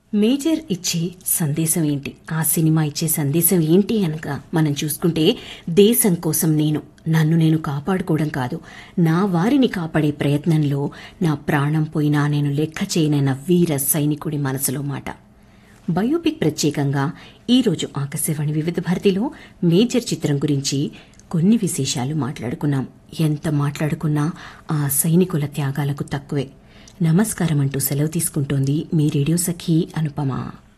major ఇచ్చే సందేశం ఏంటి ఆ సినిమా ఇచ్చే సందేశం ఏంటి అనక మనం చూసుకుంటే దేశం కోసం నేను నన్ను నేను కాపాడుకోవడం కాదు నా వారిని కాపాడే ప్రయత్నంలో నా ప్రాణం పోయినా నేను లెక్క చేయనన్న వీర సైనికుడి మనసులో మాట బయోపిక్ ప్రత్యేకంగా ఈరోజు ఆకాశవాణి వివిధ భారతిలో మేజర్ చిత్రం గురించి కొన్ని విశేషాలు మాట్లాడుకున్నాం ఎంత మాట్లాడుకున్నా ఆ సైనికుల త్యాగాలకు తక్కువే నమస్కారం అంటూ సెలవు తీసుకుంటోంది మీ రేడియో సఖీ అనుపమ